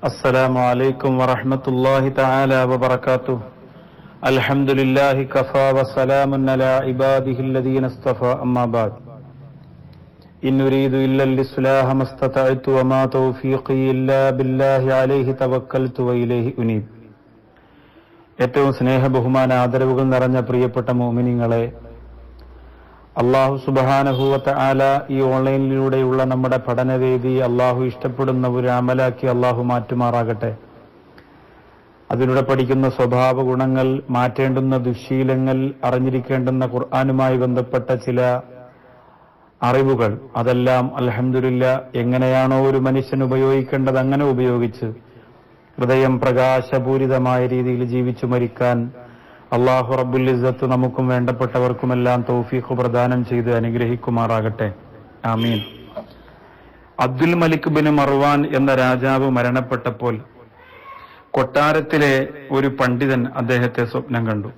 السلام عليكم ورحمة الله تعالى وبركاته الحمد لله كفى وسلام على عباده الذين اصطفى أما بعد إن أريد إلا الإصلاح ما استطعت وما توفيقي إلا بالله عليه توكلت وإليه أنيب ഏറ്റവും സ്നേഹ ബഹുമാന ആദരവുകൾ നിറഞ്ഞ പ്രിയപ്പെട്ട മോമിനിങ്ങളെ അള്ളാഹു സുബാനഹുവത്ത ആല ഈ ഓൺലൈനിലൂടെയുള്ള നമ്മുടെ പഠനവേദി അള്ളാഹു ഇഷ്ടപ്പെടുന്ന ഒരു അമലാക്കി അള്ളാഹു മാറ്റുമാറാകട്ടെ അതിലൂടെ പഠിക്കുന്ന സ്വഭാവ ഗുണങ്ങൾ മാറ്റേണ്ടുന്ന ദുശീലങ്ങൾ അറിഞ്ഞിരിക്കേണ്ടുന്ന ഖുർആാനുമായി ബന്ധപ്പെട്ട ചില അറിവുകൾ അതെല്ലാം അലഹമില്ല എങ്ങനെയാണോ ഒരു മനുഷ്യൻ ഉപയോഗിക്കേണ്ടത് അങ്ങനെ ഉപയോഗിച്ച് ഹൃദയം പ്രകാശപൂരിതമായ രീതിയിൽ ജീവിച്ചു മരിക്കാൻ അള്ളാഹു റബ്ബുൽ ഇസ്സത്ത് നമുക്കും വേണ്ടപ്പെട്ടവർക്കുമെല്ലാം തൗഫീഖ് പ്രദാനം ചെയ്ത് അനുഗ്രഹിക്കുമാറാകട്ടെ ആമീൻ അബ്ദുൽ മലിക് ബിൻ മർവാൻ എന്ന രാജാവ് മരണപ്പെട്ടപ്പോൾ കൊട്ടാരത്തിലെ ഒരു പണ്ഡിതൻ അദ്ദേഹത്തെ സ്വപ്നം കണ്ടു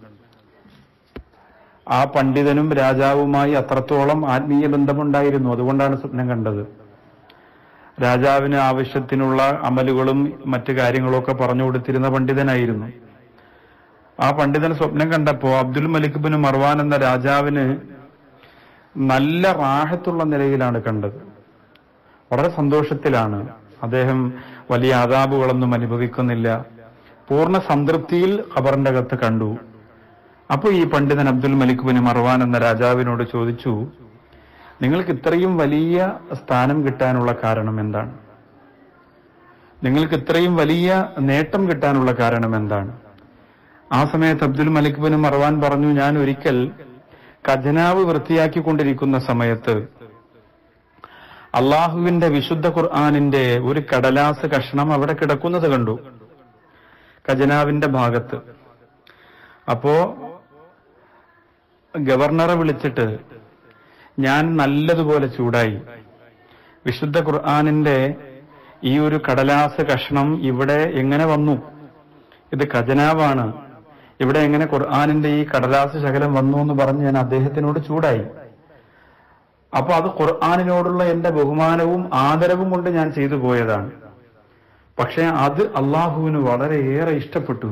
ആ പണ്ഡിതനും രാജാവുമായി അത്രത്തോളം ആത്മീയ ബന്ധമുണ്ടായിരുന്നു അതുകൊണ്ടാണ് സ്വപ്നം കണ്ടത് രാജാവിന് ആവശ്യത്തിനുള്ള അമലുകളും മറ്റു കാര്യങ്ങളൊക്കെ പറഞ്ഞു കൊടുത്തിരുന്ന പണ്ഡിതനായിരുന്നു ആ പണ്ഡിതൻ സ്വപ്നം കണ്ടപ്പോ അബ്ദുൽ മലിക് ബിൻ മർവാൻ എന്ന രാജാവിന് നല്ല റാഹത്തുള്ള നിലയിലാണ് കണ്ടത് വളരെ സന്തോഷത്തിലാണ് അദ്ദേഹം വലിയ ആദാബുകളൊന്നും അനുഭവിക്കുന്നില്ല പൂർണ്ണ സംതൃപ്തിയിൽ ഖബറിന്റെ അകത്ത് കണ്ടു അപ്പോൾ ഈ പണ്ഡിതൻ അബ്ദുൽ മലിക് ബിൻ മർവാൻ എന്ന രാജാവിനോട് ചോദിച്ചു നിങ്ങൾക്ക് ഇത്രയും വലിയ സ്ഥാനം കിട്ടാനുള്ള കാരണം എന്താണ് നിങ്ങൾക്ക് ഇത്രയും വലിയ നേട്ടം കിട്ടാനുള്ള കാരണം എന്താണ് ആ സമയത്ത് അബ്ദുൽ മലിക് ബിൻ മർവാൻ പറഞ്ഞു ഞാൻ ഒരിക്കൽ ഖജനാവ് വൃത്തിയാക്കിക്കൊണ്ടിരിക്കുന്ന സമയത്ത് അള്ളാഹുവിന്റെ വിശുദ്ധ ഖുർആാനിന്റെ ഒരു കടലാസ് കഷ്ണം അവിടെ കിടക്കുന്നത് കണ്ടു ഖജനാവിന്റെ ഭാഗത്ത് അപ്പോ ഗവർണറെ വിളിച്ചിട്ട് ഞാൻ നല്ലതുപോലെ ചൂടായി വിശുദ്ധ ഖുർആാനിന്റെ ഈ ഒരു കടലാസ് കഷ്ണം ഇവിടെ എങ്ങനെ വന്നു ഇത് ഖജനാവാണ് ഇവിടെ എങ്ങനെ ഖുർആാനിന്റെ ഈ കടലാസ് ശകലം വന്നു എന്ന് പറഞ്ഞ് ഞാൻ അദ്ദേഹത്തിനോട് ചൂടായി അപ്പൊ അത് ഖുർആാനിനോടുള്ള എന്റെ ബഹുമാനവും ആദരവും കൊണ്ട് ഞാൻ ചെയ്തു പോയതാണ് പക്ഷെ അത് അള്ളാഹുവിന് വളരെയേറെ ഇഷ്ടപ്പെട്ടു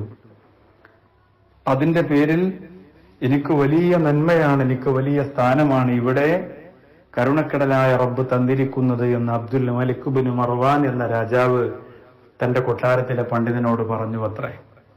അതിന്റെ പേരിൽ എനിക്ക് വലിയ നന്മയാണ് എനിക്ക് വലിയ സ്ഥാനമാണ് ഇവിടെ കരുണക്കടലായ റബ്ബ് തന്നിരിക്കുന്നത് എന്ന് അബ്ദുൽ മലിക് ബിൻ മർവാൻ എന്ന രാജാവ് തന്റെ കൊട്ടാരത്തിലെ പണ്ഡിതനോട് പറഞ്ഞു അത്രേ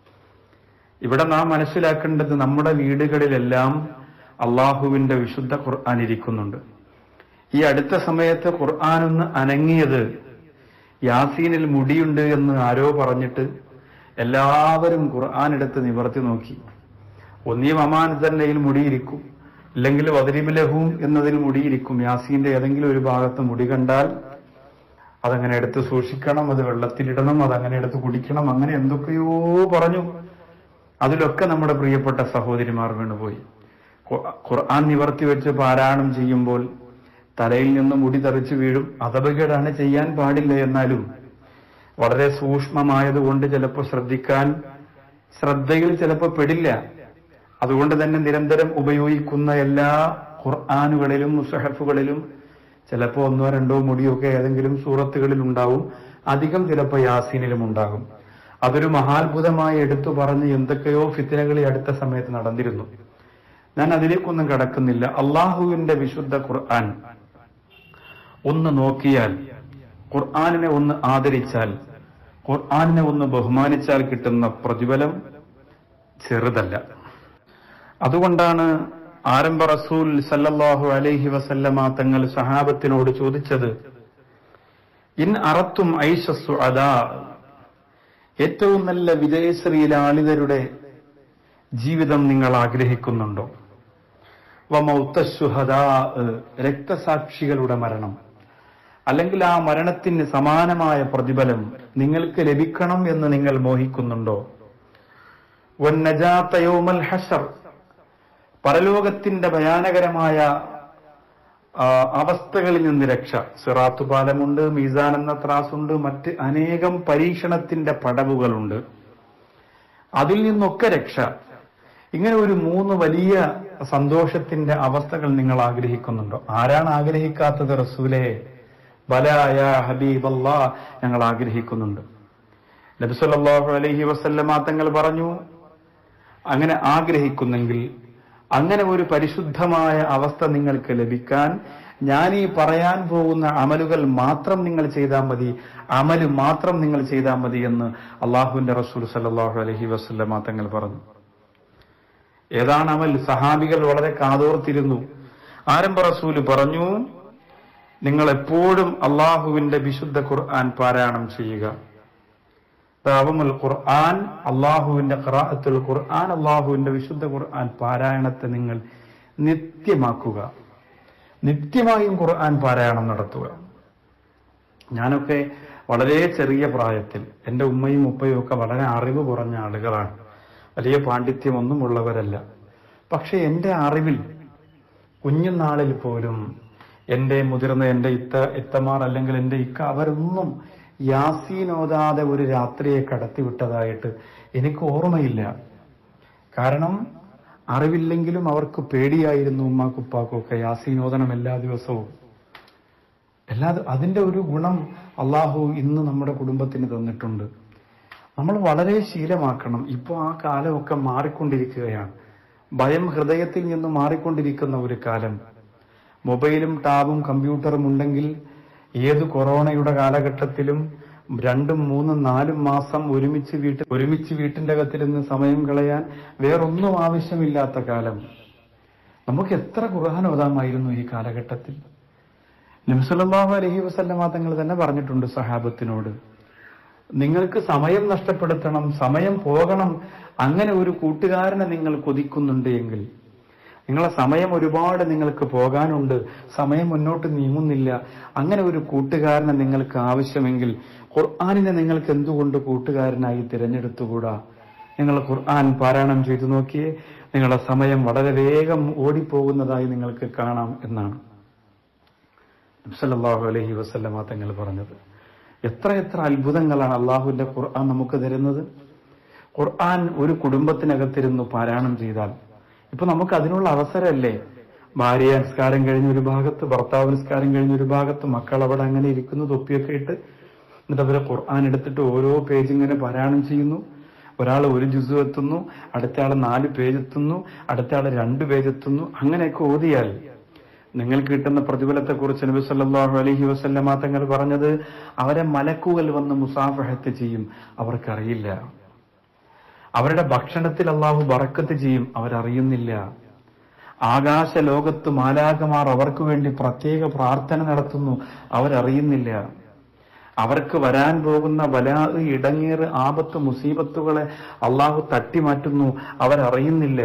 ഇവിടെ നാം മനസ്സിലാക്കേണ്ടത് നമ്മുടെ വീടുകളിലെല്ലാം അള്ളാഹുവിന്റെ വിശുദ്ധ ഖുർആൻ ഇരിക്കുന്നുണ്ട് ഈ അടുത്ത സമയത്ത് ഖുർആൻ ഒന്ന് അനങ്ങിയത് യാസീനിൽ മുടിയുണ്ട് എന്ന് ആരോ പറഞ്ഞിട്ട് എല്ലാവരും ഖുർആൻ എടുത്ത് നിവർത്തി നോക്കി ഒന്നീ മമാൻ തന്നെയിൽ മുടിയിരിക്കും ഇല്ലെങ്കിൽ വദരിബിലഹും എന്നതിൽ മുടിയിരിക്കും യാസീന്റെ ഏതെങ്കിലും ഒരു ഭാഗത്ത് മുടി കണ്ടാൽ അതങ്ങനെ എടുത്ത് സൂക്ഷിക്കണം അത് വെള്ളത്തിലിടണം അതങ്ങനെ എടുത്ത് കുടിക്കണം അങ്ങനെ എന്തൊക്കെയോ പറഞ്ഞു അതിലൊക്കെ നമ്മുടെ പ്രിയപ്പെട്ട സഹോദരിമാർ വീണുപോയി ഖുർആൻ നിവർത്തി വെച്ച് പാരായണം ചെയ്യുമ്പോൾ തലയിൽ നിന്ന് മുടി തെറിച്ചു വീഴും അതപകേടാണ് ചെയ്യാൻ പാടില്ല എന്നാലും വളരെ സൂക്ഷ്മമായതുകൊണ്ട് ചിലപ്പോൾ ശ്രദ്ധിക്കാൻ ശ്രദ്ധയിൽ ചിലപ്പോൾ പെടില്ല അതുകൊണ്ട് തന്നെ നിരന്തരം ഉപയോഗിക്കുന്ന എല്ലാ ഖുർആാനുകളിലും മുസഹഫുകളിലും ചിലപ്പോൾ ഒന്നോ രണ്ടോ മുടിയൊക്കെ ഏതെങ്കിലും സൂറത്തുകളിൽ ഉണ്ടാവും അധികം ചിലപ്പോൾ യാസീനിലും ഉണ്ടാകും അതൊരു മഹാത്ഭുതമായി എടുത്തു പറഞ്ഞ് എന്തൊക്കെയോ ഫിത്തിനകൾ ഈ അടുത്ത സമയത്ത് നടന്നിരുന്നു ഞാൻ അതിലേക്കൊന്നും കടക്കുന്നില്ല അള്ളാഹുവിന്റെ വിശുദ്ധ ഖുർആൻ ഒന്ന് നോക്കിയാൽ ഖുർആാനിനെ ഒന്ന് ആദരിച്ചാൽ ഖുർആാനിനെ ഒന്ന് ബഹുമാനിച്ചാൽ കിട്ടുന്ന പ്രതിഫലം ചെറുതല്ല അതുകൊണ്ടാണ് ആരംഭ റസൂൽ സല്ലല്ലാഹു അലൈഹി വസല്ലമ തങ്ങൾ സഹാബത്തിനോട് ചോദിച്ചത് ഇൻ അറത്തും ഐശസ്സു അദാ ഏറ്റവും നല്ല വിജയശ്രീലാളിതരുടെ ജീവിതം നിങ്ങൾ ആഗ്രഹിക്കുന്നുണ്ടോ വമൗത്തശുഹദാ രക്തസാക്ഷികളുടെ മരണം അല്ലെങ്കിൽ ആ മരണത്തിന് സമാനമായ പ്രതിഫലം നിങ്ങൾക്ക് ലഭിക്കണം എന്ന് നിങ്ങൾ മോഹിക്കുന്നുണ്ടോ വന്നജാത്ത യൗമൽ ഹഷർ പരലോകത്തിന്റെ ഭയാനകരമായ അവസ്ഥകളിൽ നിന്ന് രക്ഷ സിറാത്തു പാലമുണ്ട് മീസാൻ എന്ന ത്രാസുണ്ട് മറ്റ് അനേകം പരീക്ഷണത്തിന്റെ പടവുകളുണ്ട് അതിൽ നിന്നൊക്കെ രക്ഷ ഇങ്ങനെ ഒരു മൂന്ന് വലിയ സന്തോഷത്തിന്റെ അവസ്ഥകൾ നിങ്ങൾ ആഗ്രഹിക്കുന്നുണ്ടോ ആരാണ് ആഗ്രഹിക്കാത്തത് റസൂലെ ബലായ ഹബീബല്ലാ ഞങ്ങൾ ആഗ്രഹിക്കുന്നുണ്ട് നബിസല്ലാഹു അലൈഹി വസല്ലമ തങ്ങൾ പറഞ്ഞു അങ്ങനെ ആഗ്രഹിക്കുന്നെങ്കിൽ അങ്ങനെ ഒരു പരിശുദ്ധമായ അവസ്ഥ നിങ്ങൾക്ക് ലഭിക്കാൻ ഞാൻ ഈ പറയാൻ പോകുന്ന അമലുകൾ മാത്രം നിങ്ങൾ ചെയ്താൽ മതി അമല് മാത്രം നിങ്ങൾ ചെയ്താൽ മതി എന്ന് അള്ളാഹുവിന്റെ റസൂൽ സല്ലാഹു അലഹി വസ്ല്ലമ തങ്ങൾ പറഞ്ഞു ഏതാണ് അമൽ സഹാബികൾ വളരെ കാതോർത്തിരുന്നു ആരംഭ റസൂല് പറഞ്ഞു നിങ്ങൾ എപ്പോഴും അള്ളാഹുവിന്റെ വിശുദ്ധ ഖുർആൻ പാരായണം ചെയ്യുക താവമുൽ ഖുർആൻ അള്ളാഹുവിന്റെ ഖറാഅത്തുൽ ഖുർആൻ അള്ളാഹുവിന്റെ വിശുദ്ധ ഖുർആൻ പാരായണത്തെ നിങ്ങൾ നിത്യമാക്കുക നിത്യമായും ഖുർആൻ പാരായണം നടത്തുക ഞാനൊക്കെ വളരെ ചെറിയ പ്രായത്തിൽ എൻ്റെ ഉമ്മയും ഉപ്പയും ഒക്കെ വളരെ അറിവ് കുറഞ്ഞ ആളുകളാണ് വലിയ പാണ്ഡിത്യമൊന്നും ഉള്ളവരല്ല പക്ഷെ എൻ്റെ അറിവിൽ കുഞ്ഞുനാളിൽ പോലും എൻ്റെ മുതിർന്ന എൻ്റെ ഇത്ത ഇത്തമാർ അല്ലെങ്കിൽ എൻ്റെ ഇക്ക അവരൊന്നും യാസീൻ ഓതാതെ ഒരു രാത്രിയെ കടത്തിവിട്ടതായിട്ട് എനിക്ക് ഓർമ്മയില്ല കാരണം അറിവില്ലെങ്കിലും അവർക്ക് പേടിയായിരുന്നു ഉമ്മാക്കുപ്പാക്കും ഒക്കെ യാസീൻ ഓതണം എല്ലാ ദിവസവും എല്ലാ അതിന്റെ ഒരു ഗുണം അള്ളാഹു ഇന്ന് നമ്മുടെ കുടുംബത്തിന് തന്നിട്ടുണ്ട് നമ്മൾ വളരെ ശീലമാക്കണം ഇപ്പോൾ ആ കാലമൊക്കെ മാറിക്കൊണ്ടിരിക്കുകയാണ് ഭയം ഹൃദയത്തിൽ നിന്ന് മാറിക്കൊണ്ടിരിക്കുന്ന ഒരു കാലം മൊബൈലും ടാബും കമ്പ്യൂട്ടറും ഉണ്ടെങ്കിൽ ഏത് കൊറോണയുടെ കാലഘട്ടത്തിലും രണ്ടും മൂന്നും നാലും മാസം ഒരുമിച്ച് വീട്ടിൽ ഒരുമിച്ച് വീട്ടിന്റെ അകത്തിരുന്ന് സമയം കളയാൻ വേറൊന്നും ആവശ്യമില്ലാത്ത കാലം നമുക്ക് എത്ര ഖുർആൻ ഓതാമായിരുന്നു ഈ കാലഘട്ടത്തിൽ നബ്സല്ലാഹു അലഹി വസല്ലമ തങ്ങൾ തന്നെ പറഞ്ഞിട്ടുണ്ട് സഹാബത്തിനോട് നിങ്ങൾക്ക് സമയം നഷ്ടപ്പെടുത്തണം സമയം പോകണം അങ്ങനെ ഒരു കൂട്ടുകാരനെ നിങ്ങൾ കൊതിക്കുന്നുണ്ട് എങ്കിൽ നിങ്ങളെ സമയം ഒരുപാട് നിങ്ങൾക്ക് പോകാനുണ്ട് സമയം മുന്നോട്ട് നീങ്ങുന്നില്ല അങ്ങനെ ഒരു കൂട്ടുകാരനെ നിങ്ങൾക്ക് ആവശ്യമെങ്കിൽ ഖുർആാനിനെ നിങ്ങൾക്ക് എന്തുകൊണ്ട് കൂട്ടുകാരനായി തിരഞ്ഞെടുത്തുകൂടാ നിങ്ങൾ ഖുർആൻ പാരായണം ചെയ്തു നോക്കിയേ നിങ്ങളുടെ സമയം വളരെ വേഗം ഓടിപ്പോകുന്നതായി നിങ്ങൾക്ക് കാണാം എന്നാണ് നബ്സല്ലാഹു അലഹി വസ്ല്ലമ തങ്ങൾ പറഞ്ഞത് എത്ര എത്ര അത്ഭുതങ്ങളാണ് അള്ളാഹുവിന്റെ ഖുർആൻ നമുക്ക് തരുന്നത് ഖുർആൻ ഒരു കുടുംബത്തിനകത്തിരുന്ന് പാരായണം ചെയ്താൽ ഇപ്പൊ നമുക്ക് അതിനുള്ള അവസരമല്ലേ ഭാര്യ നിസ്കാരം കഴിഞ്ഞ ഒരു ഭാഗത്ത് ഭർത്താവ് നിസ്കാരം കഴിഞ്ഞ ഒരു ഭാഗത്ത് മക്കൾ അവിടെ അങ്ങനെ ഇരിക്കുന്നു തൊപ്പിയൊക്കെ ഇട്ട് എന്നിട്ട് അവരെ ഖുർആൻ എടുത്തിട്ട് ഓരോ പേജ് ഇങ്ങനെ പാരായണം ചെയ്യുന്നു ഒരാൾ ഒരു ജുസു എത്തുന്നു അടുത്ത ആൾ നാല് പേജ് എത്തുന്നു അടുത്ത ആൾ രണ്ട് പേജ് എത്തുന്നു അങ്ങനെയൊക്കെ ഓതിയാൽ നിങ്ങൾക്ക് കിട്ടുന്ന പ്രതിഫലത്തെക്കുറിച്ച് നബി സല്ലല്ലാഹു അലൈഹി വസല്ലമ തങ്ങൾ പറഞ്ഞത് അവരെ മലക്കുകൾ വന്ന് മുസാഫഹത്ത് ചെയ്യും അവർക്കറിയില്ല അവരുടെ ഭക്ഷണത്തിൽ അള്ളാഹു ബറക്കത്ത് ചെയ്യും അവരറിയുന്നില്ല ആകാശ ലോകത്ത് മാലാകമാർ അവർക്ക് വേണ്ടി പ്രത്യേക പ്രാർത്ഥന നടത്തുന്നു അവരറിയുന്നില്ല അവർക്ക് വരാൻ പോകുന്ന വലാ ഇടങ്ങേറ് ആപത്ത് മുസീബത്തുകളെ അള്ളാഹു തട്ടിമാറ്റുന്നു അവരറിയുന്നില്ല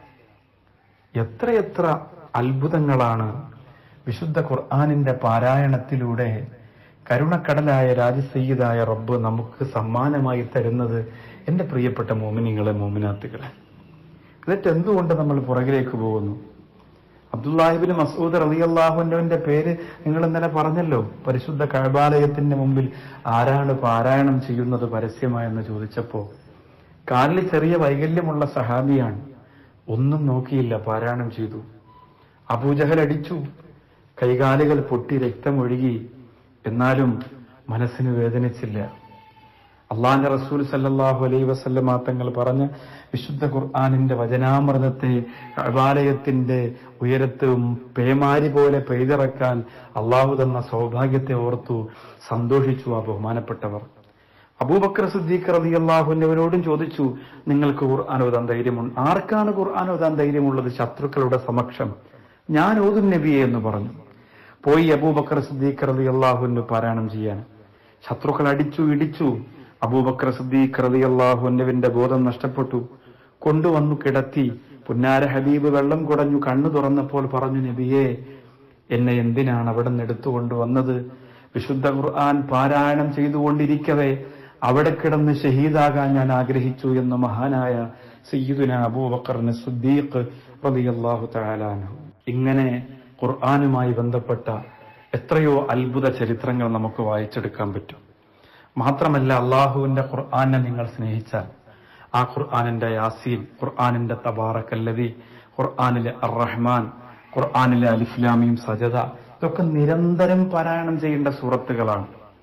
എത്രയെത്ര അത്ഭുതങ്ങളാണ് വിശുദ്ധ ഖുർആാനിന്റെ പാരായണത്തിലൂടെ കരുണക്കടലായ രാജസയ്യിദായ റബ്ബ് നമുക്ക് സമ്മാനമായി തരുന്നത് എന്റെ പ്രിയപ്പെട്ട മോമിനിങ്ങളെ മോമിനാത്തുകളെ എന്നിട്ട് എന്തുകൊണ്ട് നമ്മൾ പുറകിലേക്ക് പോകുന്നു അബ്ദുല്ലാഹിബിന് മസൂദ് റളിയല്ലാഹുവിന്റെ പേര് നിങ്ങൾ ഇന്നലെ പറഞ്ഞല്ലോ പരിശുദ്ധ കഴബാലയത്തിന്റെ മുമ്പിൽ ആരാണ് പാരായണം ചെയ്യുന്നത് പരസ്യമായെന്ന് ചോദിച്ചപ്പോ കാലിൽ ചെറിയ വൈകല്യമുള്ള സഹാബിയാണ് ഒന്നും നോക്കിയില്ല പാരായണം ചെയ്തു അബൂജഹൽ അടിച്ചു കൈകാലുകൾ പൊട്ടി രക്തമൊഴുകി എന്നാലും മനസ്സിന് വേദനിച്ചില്ല അള്ളാന്റെ റസൂൽ സല്ലല്ലാഹു അലൈഹി വസല്ലമ തങ്ങൾ പറഞ്ഞ വിശുദ്ധ ഖുർആാനിന്റെ വചനാമൃതത്തെ കബാലയത്തിന്റെ ഉയരത്തും പേമാരി പോലെ പെയ്തിറക്കാൻ അള്ളാഹു തന്ന സൗഭാഗ്യത്തെ ഓർത്തു സന്തോഷിച്ചു ആ ബഹുമാനപ്പെട്ടവർ അബൂബക്കർ സിദ്ദീഖ് റതി അള്ളാഹുവിനോടും ചോദിച്ചു നിങ്ങൾക്ക് ഖുർആൻ ഓതാൻ ധൈര്യമുണ്ട് ആർക്കാണ് ഖുർആൻ ഓതാൻ ധൈര്യമുള്ളത് ശത്രുക്കളുടെ സമക്ഷം ഞാൻ ഓതും നബിയെ എന്ന് പറഞ്ഞു പോയി അബൂബക്കർ സിദ്ദീഖ് റതി അള്ളാഹുവിന് പാരായണം ചെയ്യാൻ ശത്രുക്കൾ അടിച്ചു ഇടിച്ചു അബൂബക്കർ സിദ്ദീഖ് റതി അള്ളാഹുവിന്റെ ബോധം നഷ്ടപ്പെട്ടു കൊണ്ടുവന്നു കിടത്തി പുന്നാര ഹബീബ് വെള്ളം കുടഞ്ഞു കണ്ണു തുറന്നപ്പോൾ പറഞ്ഞു നബിയെ എന്നെ എന്തിനാണ് അവിടെ നിന്ന് എടുത്തുകൊണ്ടുവന്നത് വിശുദ്ധ ഖുർആൻ പാരായണം ചെയ്തുകൊണ്ടിരിക്കവേ അവിടെ കിടന്ന് ഷഹീദാകാൻ ഞാൻ ആഗ്രഹിച്ചു എന്ന മഹാനായ സയ്യിദുന അബൂബക്കറിന് സുദ്ദീഖ് റളിയല്ലാഹു തആല അൻഹു ഇങ്ങനെ ഖുർആനുമായി ബന്ധപ്പെട്ട എത്രയോ അത്ഭുത ചരിത്രങ്ങൾ നമുക്ക് വായിച്ചെടുക്കാൻ പറ്റും മാത്രമല്ല അള്ളാഹുവിന്റെ ഖുർആനെ നിങ്ങൾ സ്നേഹിച്ചാൽ ആ ഖുർആാനിന്റെ യാസീൻ ഖുർആാനിന്റെ തബാറക്കല്ലതി ഖുർആാനിലെ അർ റഹ്മാൻ ഖുർആാനിലെ അലിഫ്ലാമിയും സജദ ഇതൊക്കെ നിരന്തരം പാരായണം ചെയ്യേണ്ട സൂറത്തുകളാണ്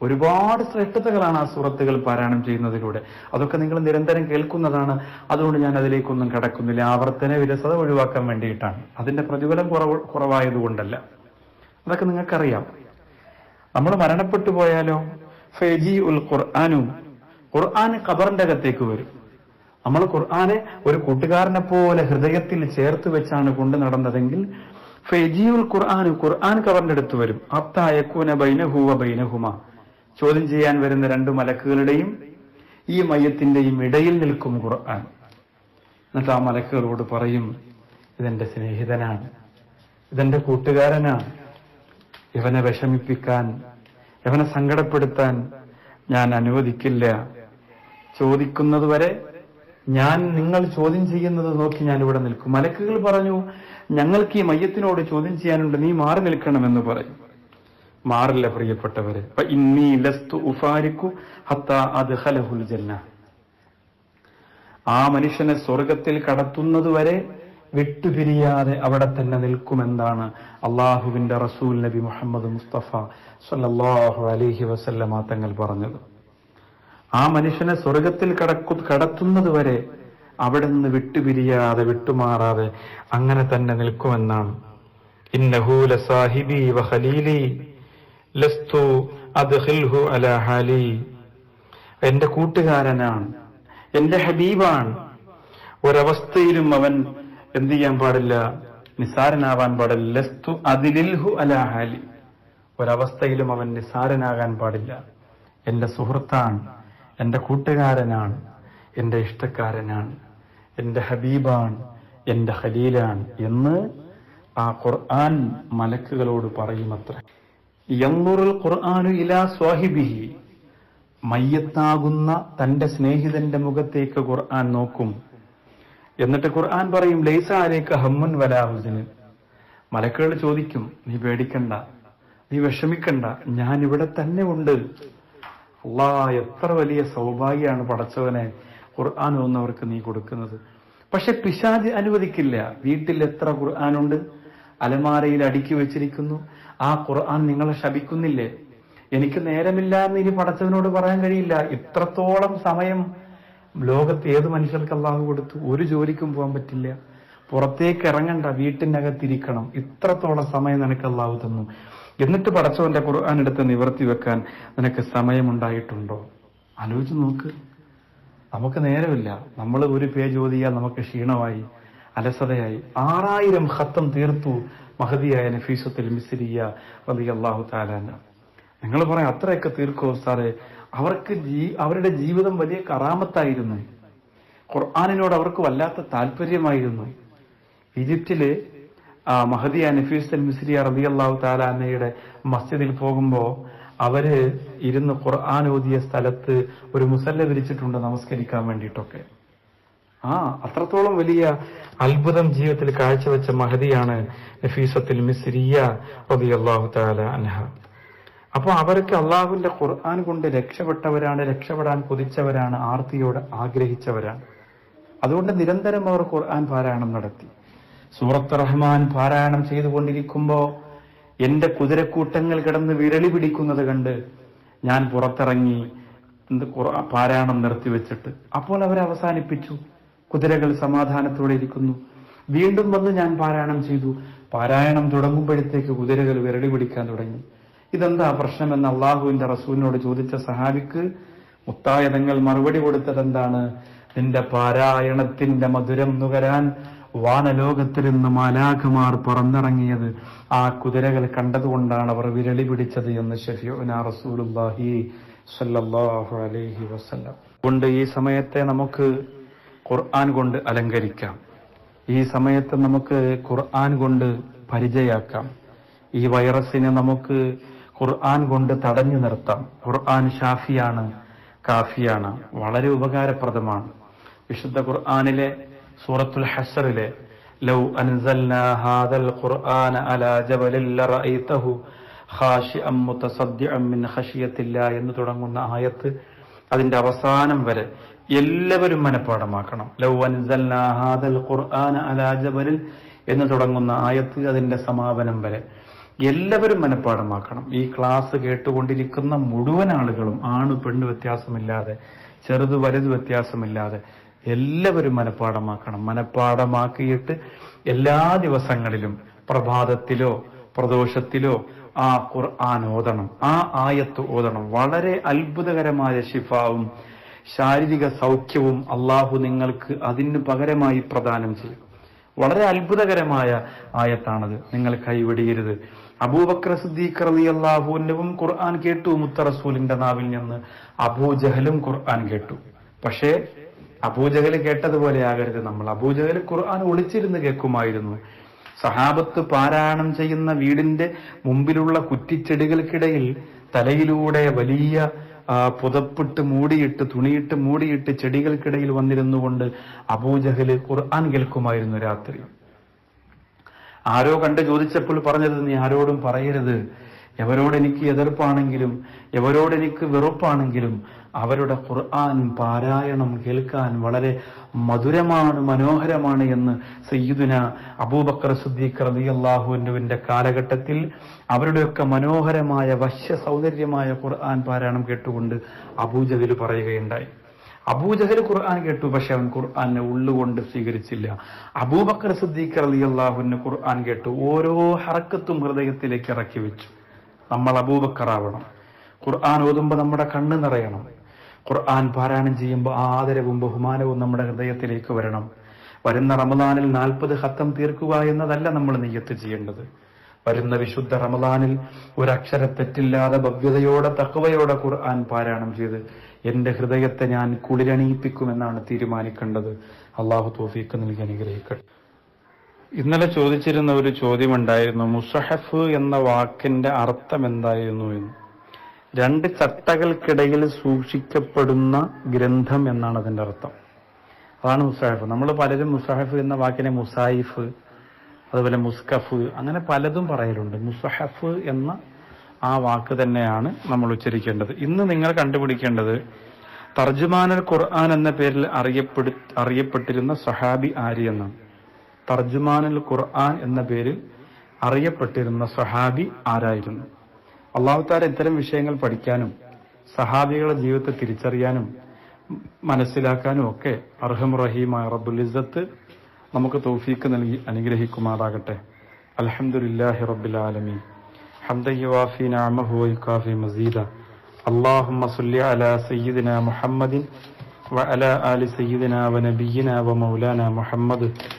ഒരുപാട് ശ്രേഷ്ഠതകളാണ് ആ സൂറത്തുകൾ പാരായണം ചെയ്യുന്നതിലൂടെ അതൊക്കെ നിങ്ങൾ നിരന്തരം കേൾക്കുന്നതാണ് അതുകൊണ്ട് ഞാൻ അതിലേക്കൊന്നും കടക്കുന്നില്ല ആവർത്തന വിരസത ഒഴിവാക്കാൻ വേണ്ടിയിട്ടാണ് അതിന്റെ പ്രതിഫലം കുറവ് കുറവായതുകൊണ്ടല്ല അതൊക്കെ നിങ്ങൾക്കറിയാം നമ്മൾ മരണപ്പെട്ടു പോയാലോ ഫെജി ഉൽ ഖുർആാനു ഖുർആൻ ഖബറിന്റെ അകത്തേക്ക് വരും നമ്മൾ ഖുർആനെ ഒരു കൂട്ടുകാരനെ പോലെ ഹൃദയത്തിൽ ചേർത്ത് വെച്ചാണ് കൊണ്ടു നടന്നതെങ്കിൽ ഫെജിയുൽ ഖുർആാനു ഖുർആൻ ഖബറിന്റെ അടുത്ത് വരും അത്തായക്കൂന ബൈനഹുവ ബൈനഹുമ ചോദ്യം ചെയ്യാൻ വരുന്ന രണ്ട് മലക്കുകളുടെയും ഈ മയത്തിന്റെയും ഇടയിൽ നിൽക്കും ഖുർആൻ എന്നിട്ട് ആ മലക്കുകളോട് പറയും ഇതെന്റെ സ്നേഹിതനാണ് ഇതെന്റെ കൂട്ടുകാരനാണ് ഇവനെ വിഷമിപ്പിക്കാൻ ഇവനെ സങ്കടപ്പെടുത്താൻ ഞാൻ അനുവദിക്കില്ല ചോദിക്കുന്നതുവരെ ഞാൻ നിങ്ങൾ ചോദ്യം ചെയ്യുന്നത് നോക്കി ഞാൻ ഇവിടെ നിൽക്കും മലക്കുകൾ പറഞ്ഞു ഞങ്ങൾക്ക് ഈ മയ്യത്തിനോട് ചോദ്യം ചെയ്യാനുണ്ട് നീ മാറി നിൽക്കണമെന്ന് പറയും മാറില്ല പ്രിയപ്പെട്ടവരെ അപ്പൊ ഇന്നീ ലസ്തു ഉഫാരിക്കു ഹത്താ അദ്ഖലഹുൽ ജന്ന ആ മനുഷ്യനെ സ്വർഗത്തിൽ കടത്തുന്നതുവരെ വിട്ടുപിരിയാതെ അവിടെ തന്നെ നിൽക്കുമെന്നാണ് അള്ളാഹുവിന്റെ റസൂൽ നബി മുഹമ്മദ് മുസ്തഫ സല്ലല്ലാഹു അലൈഹി വസല്ലമ തങ്ങൾ പറഞ്ഞത് ആ മനുഷ്യനെ സ്വർഗത്തിൽ കടക്കു കടത്തുന്നതുവരെ അവിടെ നിന്ന് വിട്ടുപിരിയാതെ വിട്ടുമാറാതെ അങ്ങനെ തന്നെ നിൽക്കുമെന്നാണ് ഇന്നഹു ലസാഹിബി വഖലീലി ലസ്തു അദ്ഖിൽഹു അലാ ഹാലി എന്റെ കൂട്ടുകാരനാണ് എന്റെ ഹബീബാണ് ഒരവസ്ഥയിലും അവൻ എന്ത് ചെയ്യാൻ പാടില്ല നിസാരനാവാൻ പാടില്ല ലസ്തു അതിലിൽഹു അലാ ഹാലി ഒരവസ്ഥയിലും അവൻ നിസാരനാകാൻ പാടില്ല എന്റെ സുഹൃത്താണ് എന്റെ കൂട്ടുകാരനാണ് എന്റെ ഇഷ്ടക്കാരനാണ് എന്റെ ഹബീബാണ് എന്റെ ഖലീലാണ് എന്ന് ആ ഖുർആൻ മലക്കുകളോട് പറയുമത്ര യന്നുറുൽ ഖുർആാനു ഇലാ സ്വാഹിബിഹി മയ്യത്താകുന്ന തന്റെ സ്നേഹിതന്റെ മുഖത്തേക്ക് ഖുർആൻ നോക്കും എന്നിട്ട് ഖുർആൻ പറയും ലൈസ അലേക്ക് ഹമ്മുൻ വലാഹുസിന് മലക്കുകൾ ചോദിക്കും നീ പേടിക്കണ്ട നീ വിഷമിക്കണ്ട ഞാൻ ഇവിടെ തന്നെ ഉണ്ട് അള്ളാ എത്ര വലിയ സൗഭാഗ്യമാണ് പടച്ചവനെ ഖുർആൻ ഒന്നവർക്ക് നീ കൊടുക്കുന്നത് പക്ഷെ പിശാജ് അനുവദിക്കില്ല വീട്ടിൽ എത്ര ഖുർആാനുണ്ട് അലമാരയിൽ അടുക്കി വെച്ചിരിക്കുന്നു ആ ഖുർആൻ നിങ്ങളെ ശപിക്കുന്നില്ലേ എനിക്ക് നേരമില്ല എന്ന് ഇനി പടച്ചവനോട് പറയാൻ കഴിയില്ല ഇത്രത്തോളം സമയം ലോകത്ത് ഏത് മനുഷ്യർക്ക് അള്ളാഹു കൊടുത്തു ഒരു ജോലിക്കും പോകാൻ പറ്റില്ല പുറത്തേക്ക് ഇറങ്ങണ്ട വീട്ടിനകത്തിരിക്കണം ഇത്രത്തോളം സമയം നിനക്ക് അള്ളാഹു തന്നു എന്നിട്ട് പടച്ചവന്റെ ഖുർആൻ എടുത്ത് നിവർത്തി വെക്കാൻ നിനക്ക് സമയമുണ്ടായിട്ടുണ്ടോ ആലോചിച്ച് നോക്ക് നമുക്ക് നേരമില്ല നമ്മൾ ഒരു പേജ് ഓതിയാൽ നമുക്ക് ക്ഷീണമായി അലസതയായി ആറായിരം ഹത്തം തീർത്തു മഹതിയായ നഫീസത്തിൽ മിസിരിയ റബി അള്ളാഹു താലാന നിങ്ങൾ പറയാം അത്രയൊക്കെ തീർക്കോ സാറേ അവർക്ക് ജീ അവരുടെ ജീവിതം വലിയ കറാമത്തായിരുന്നു ഖുർആാനിനോട് അവർക്ക് വല്ലാത്ത താല്പര്യമായിരുന്നു ഈജിപ്തില് ആ മഹദിയ നഫീസ് അൽ മിസ്രിയ റബി അള്ളാഹു താലാന്നയുടെ മസ്ജിദിൽ പോകുമ്പോ അവര് ഇരുന്ന് ഖുർആൻ ഓതിയ സ്ഥലത്ത് ഒരു മുസല്ല വിരിച്ചിട്ടുണ്ട് നമസ്കരിക്കാൻ വേണ്ടിയിട്ടൊക്കെ ആ അത്രത്തോളം വലിയ അത്ഭുതം ജീവിതത്തിൽ കാഴ്ചവെച്ച മഹദിയാണ് നഫീസത്തിൽ മിസ്രിയ റബി അള്ളാഹു താല അൻഹ അപ്പൊ അവരൊക്കെ അള്ളാഹുവിന്റെ ഖുർആൻ കൊണ്ട് രക്ഷപ്പെട്ടവരാണ് രക്ഷപ്പെടാൻ കൊതിച്ചവരാണ് ആർത്തിയോട് ആഗ്രഹിച്ചവരാണ് അതുകൊണ്ട് നിരന്തരം അവർ ഖുർആൻ പാരായണം നടത്തി സൂറത്ത് റഹ്മാൻ പാരായണം ചെയ്തുകൊണ്ടിരിക്കുമ്പോ എന്റെ കുതിരക്കൂട്ടങ്ങൾ കിടന്ന് വിരളി പിടിക്കുന്നത് കണ്ട് ഞാൻ പുറത്തിറങ്ങി എന്ത് ഖുർആ- പാരായണം നിർത്തിവെച്ചിട്ട് അപ്പോൾ അവരെ അവസാനിപ്പിച്ചു കുതിരകൾ സമാധാനത്തോടെ ഇരിക്കുന്നു വീണ്ടും വന്ന് ഞാൻ പാരായണം ചെയ്തു പാരായണം തുടങ്ങുമ്പോഴത്തേക്ക് കുതിരകൾ വിരളി പിടിക്കാൻ തുടങ്ങി ഇതെന്താ പ്രശ്നമെന്ന് അള്ളാഹുവിന്റെ റസൂലിനോട് ചോദിച്ച സഹാബിക്ക് മുത്തായതങ്ങൾ മറുപടി കൊടുത്തത് എന്താണ് നിന്റെ പാരായണത്തിന്റെ മധുരം നുകരാൻ വാനലോകത്തിൽ നിന്ന് മാലാഖമാർ പറന്നിറങ്ങിയത് ആ കുതിരകൾ കണ്ടതുകൊണ്ടാണ് അവർ വിരളി പിടിച്ചത് എന്ന് ഷഫിയുന റസൂലുള്ളാഹി സ്വല്ലല്ലാഹു അലൈഹി വസല്ലം കൊണ്ട് ഈ സമയത്തെ നമുക്ക് ഖുർആൻ കൊണ്ട് അലങ്കരിക്കാം ഈ സമയത്ത് നമുക്ക് ഖുർആൻ കൊണ്ട് പരിചയാക്കാം ഈ വൈറസിനെ നമുക്ക് ഖുർആൻ കൊണ്ട് തടഞ്ഞു നിർത്താം ഖുർആൻ ഷാഫിയാണ് കാഫിയാണ് വളരെ ഉപകാരപ്രദമാണ് വിശുദ്ധ ഖുർആനിലെ സൂറത്തുൽ ഹസറിലെ ലൗ അൻസൽനാ ഹാദൽ ഖുർആന അലാ ജബലിൽ ലറഅയ്തഹു ഖാശിഅം മുതസദ്ദിഅം മിൻ ഖശിയത്തില്ലാ എന്ന് തുടങ്ങുന്ന ആയത്ത് അതിന്റെ അവസാനം വരെ എല്ലാവരും മനഃപ്പാടമാക്കണം ലൗ അൻസൽനാ ഹാദൽ ഖുർആന അലാ ജബലിൽ എന്ന് തുടങ്ങുന്ന ആയത്ത് അതിന്റെ സമാപനം വരെ എല്ലാവരും മനഃപ്പാടമാക്കണം ഈ ക്ലാസ് കേട്ടുകൊണ്ടിരിക്കുന്ന മുഴുവൻ ആളുകളും ആണ് പെണ്ണ് വ്യത്യാസമില്ലാതെ ചെറുത് വലുത് വ്യത്യാസമില്ലാതെ എല്ലാവരും മനഃപ്പാടമാക്കണം മനഃപ്പാടമാക്കിയിട്ട് എല്ലാ ദിവസങ്ങളിലും പ്രഭാതത്തിലോ പ്രദോഷത്തിലോ ആ ഖുർആൻ ഓതണം ആ ആയത്ത് ഓതണം വളരെ അത്ഭുതകരമായ ശിഫാവും ശാരീരിക സൗഖ്യവും അള്ളാഹു നിങ്ങൾക്ക് അതിന് പകരമായി പ്രദാനം ചെയ്യും വളരെ അത്ഭുതകരമായ ആയത്താണത് നിങ്ങൾ കൈവിടിയരുത് അബൂബക്കർ സിദ്ദീഖ് റളി അള്ളാഹുവിനും ഖുർആൻ കേട്ടു മുത്ത റസൂലിന്റെ നാവിൽ നിന്ന് അബൂജഹലും ഖുർആൻ കേട്ടു പക്ഷേ അബൂജഹൽ കേട്ടതുപോലെ ആകരുത് നമ്മൾ അബൂജഹൽ ഖുർആൻ ഒളിച്ചിരുന്ന് കേൾക്കുമായിരുന്നു സഹാബത്ത് പാരായണം ചെയ്യുന്ന വീടിന്റെ മുമ്പിലുള്ള കുറ്റിച്ചെടികൾക്കിടയിൽ തലയിലൂടെ വലിയ ആ, പുതപ്പിട്ട് മൂടിയിട്ട് തുണിയിട്ട് മൂടിയിട്ട് ചെടികൾക്കിടയിൽ വന്നിരുന്നു കൊണ്ട് അബൂജഹല് ഖുർആൻ കേൾക്കുമായിരുന്നു രാത്രി ആരോ കണ്ട് ചോദിച്ചപ്പോൾ പറഞ്ഞത് നീ ആരോടും പറയരുത് എവരോട് എനിക്ക് എതിർപ്പാണെങ്കിലും എവരോട് എനിക്ക് വെറുപ്പാണെങ്കിലും അവരുടെ ഖുർആൻ പാരായണം കേൾക്കാൻ വളരെ മധുരമാണ് മനോഹരമാണ് എന്ന് സയ്യിദുന അബൂബക്കർ സുദ്ദീഖ് റളിയല്ലാഹുവിന്റെ കാലഘട്ടത്തിൽ അവരുടെയൊക്കെ മനോഹരമായ വശ്യ സൗന്ദര്യമായ ഖുർആൻ പാരായണം കേട്ടുകൊണ്ട് അബൂജഹൽ പറയുകയുണ്ടായി അബൂജഹൽ ഖുർആൻ കേട്ടു പക്ഷെ അവൻ ഖുർആനെ ഉള്ളുകൊണ്ട് സ്വീകരിച്ചില്ല അബൂബക്കർ സിദ്ദീഖ് അലി അള്ളാഹുവിന് ഖുർആൻ കേട്ടു ഓരോ ഹറക്കത്തും ഹൃദയത്തിലേക്ക് ഇറക്കി വെച്ചു നമ്മൾ അബൂബക്കർ ആവണം ഖുർആൻ ഓതുമ്പോൾ നമ്മുടെ കണ്ണ് നിറയണം ഖുർആൻ പാരായണം ചെയ്യുമ്പോൾ ആദരവും ബഹുമാനവും നമ്മുടെ ഹൃദയത്തിലേക്ക് വരണം വരുന്ന റമദാനിൽ നാൽപ്പത് ഹത്തം തീർക്കുക എന്നതല്ല നമ്മൾ നെയ്യത്ത് ചെയ്യേണ്ടത് വരുന്ന വിശുദ്ധ റമദാനിൽ ഒരക്ഷരത്തെറ്റില്ലാതെ ഭവ്യതയോടെ തക്കവയോടെ ഖുർആൻ പാരായണം ചെയ്ത് എന്റെ ഹൃദയത്തെ ഞാൻ കുളിരണിയിപ്പിക്കുമെന്നാണ് തീരുമാനിക്കേണ്ടത് അള്ളാഹു തോഫീക്ക് നൽകി അനുഗ്രഹിക്കട്ടെ ഇന്നലെ ചോദിച്ചിരുന്ന ഒരു ചോദ്യമുണ്ടായിരുന്നു മുസഹഫ് എന്ന വാക്കിന്റെ അർത്ഥം എന്തായിരുന്നു എന്ന് രണ്ട് ചട്ടകൾക്കിടയിൽ സൂക്ഷിക്കപ്പെടുന്ന ഗ്രന്ഥം എന്നാണ് അതിന്റെ അർത്ഥം അതാണ് മുസാഹിഫ് നമ്മൾ പലരും മുസാഹിഫ് എന്ന വാക്കിനെ മുസായിഫ് അതുപോലെ മുസ്കഫ് അങ്ങനെ പലതും പറയലുണ്ട് മുസഹഫ് എന്ന ആ വാക്ക് തന്നെയാണ് നമ്മൾ ഉച്ചരിക്കേണ്ടത് ഇന്ന് നിങ്ങൾ കണ്ടുപിടിക്കേണ്ടത് തർജുമാനൽ ഖുർആൻ എന്ന പേരിൽ അറിയപ്പെടു അറിയപ്പെട്ടിരുന്ന സഹാബി ആരി എന്നാണ് തർജുമാനുൽ ഖുർആൻ എന്ന പേരിൽ അറിയപ്പെട്ടിരുന്ന സഹാബി ആരായിരുന്നു അള്ളാഹുത്താര ഇത്തരം വിഷയങ്ങൾ പഠിക്കാനും സഹാബികളുടെ ജീവിതത്തെ തിരിച്ചറിയാനും മനസ്സിലാക്കാനും ഒക്കെ അർഹമുറഹീമായ റബ്ബുൽ ഇസ്സത്ത് നമുക്ക് തൗഫീക്ക് നൽകി അനുഗ്രഹിക്കുമാറാകട്ടെ അൽഹംദുലില്ലാഹി റബ്ബിൽ ആലമീൻ حمدا يوافي نعمه ويكافي مزيدا اللهم صل على سيدنا محمد وعلى آل سيدنا ونبينا ومولانا محمد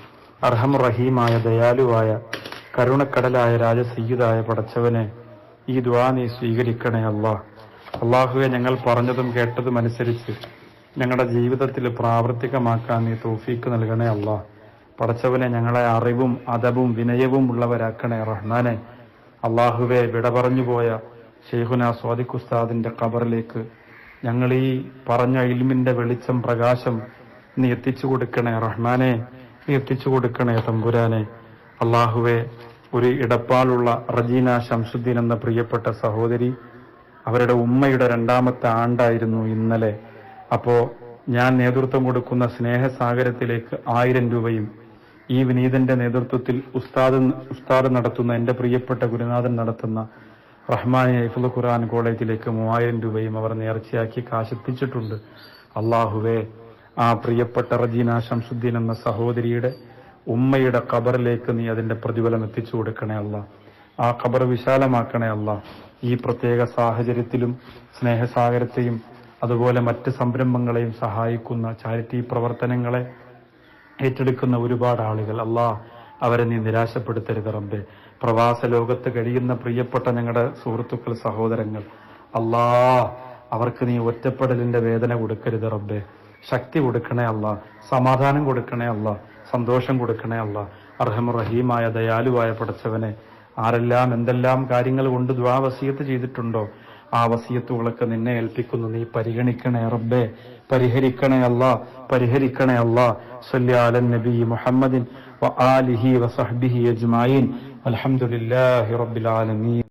അർഹമുറഹീമായ ദയാലുവായ കരുണക്കടലായ രാജസയ്യിദായ പടച്ചവനെ ഈ ദ്വാ നീ സ്വീകരിക്കണേ അല്ലാഹ് അള്ളാഹുവെ ഞങ്ങൾ പറഞ്ഞതും കേട്ടതും അനുസരിച്ച് ഞങ്ങളുടെ ജീവിതത്തിൽ പ്രാവർത്തികമാക്കാൻ നീ തൗഫീക്ക് നൽകണേ അല്ലാഹ് പടച്ചവനെ ഞങ്ങളെ അറിവും അതവും വിനയവും ഉള്ളവരാക്കണേ റഹ്മാനെ അള്ളാഹുവെ വിട പറഞ്ഞുപോയ ഷെയ്ഖുന സ്വാദിഖ് ഉസ്താദിന്റെ ഖബറിലേക്ക് ഞങ്ങൾ ഈ പറഞ്ഞ ഇൽമിന്റെ വെളിച്ചം പ്രകാശം നീ എത്തിച്ചു കൊടുക്കണേ റഹ്മാനെ നീ എത്തിച്ചു കൊടുക്കണേ തമ്പുരാനെ അള്ളാഹുവെ ഒരു ഇടപ്പാളുള്ള റജീന ശംസുദ്ദീൻ എന്ന പ്രിയപ്പെട്ട സഹോദരി അവരുടെ ഉമ്മയുടെ രണ്ടാമത്തെ ആണ്ടായിരുന്നു ഇന്നലെ അപ്പോ ഞാൻ നേതൃത്വം കൊടുക്കുന്ന സ്നേഹസാഗരത്തിലേക്ക് ആയിരം രൂപയും ഈ വിനീതന്റെ നേതൃത്വത്തിൽ ഉസ്താദ് ഉസ്താദ് നടത്തുന്ന എന്റെ പ്രിയപ്പെട്ട ഗുരുനാഥൻ നടത്തുന്ന റഹ്മാനി ഹൈഫുൽ ഖുർആൻ കോളേജിലേക്ക് മൂവായിരം രൂപയും അവർ നേർച്ചയാക്കി കാശെത്തിച്ചിട്ടുണ്ട് അള്ളാഹുവേ ആ പ്രിയപ്പെട്ട റജീന ശംസുദ്ദീൻ എന്ന സഹോദരിയുടെ ഉമ്മയുടെ ഖബറിലേക്ക് നീ അതിന്റെ പ്രതിഫലം എത്തിച്ചു കൊടുക്കണേ അല്ല ആ ഖബർ വിശാലമാക്കണേ അല്ല ഈ പ്രത്യേക സാഹചര്യത്തിലും സ്നേഹസാഗരത്തെയും അതുപോലെ മറ്റ് സംരംഭങ്ങളെയും സഹായിക്കുന്ന ചാരിറ്റി പ്രവർത്തനങ്ങളെ ഏറ്റെടുക്കുന്ന ഒരുപാട് ആളുകൾ അല്ലാ അവരെ നീ നിരാശപ്പെടുത്തരുത് റബ്ബെ പ്രവാസ ലോകത്ത് കഴിയുന്ന പ്രിയപ്പെട്ട ഞങ്ങളുടെ സുഹൃത്തുക്കൾ സഹോദരങ്ങൾ അല്ലാ അവർക്ക് നീ ഒറ്റപ്പെടലിന്റെ വേദന കൊടുക്കരുത് റബ്ബെ ശക്തി കൊടുക്കണേ അല്ല സമാധാനം കൊടുക്കണേ അല്ല സന്തോഷം കൊടുക്കണേ അല്ല അർഹമുറഹീമായ ദയാലുവായ പടച്ചവനെ ആരെല്ലാം എന്തെല്ലാം കാര്യങ്ങൾ കൊണ്ട് ദ്വാവസീയത്ത് ചെയ്തിട്ടുണ്ടോ ആ വസീയത്തുകളൊക്കെ നിന്നെ ഏൽപ്പിക്കുന്നു നീ പരിഗണിക്കണേ റബ്ബേ പരിഹരിക്കണേ അല്ല പരിഹരിക്കണേ അല്ല സല്ലി അലൻ നബി മുഹമ്മദിൻ വ ആലിഹി വസഹ്ബിഹി അജ്മായിൻ അൽഹംദുലില്ലാഹി റബ്ബിൽ ആലമീൻ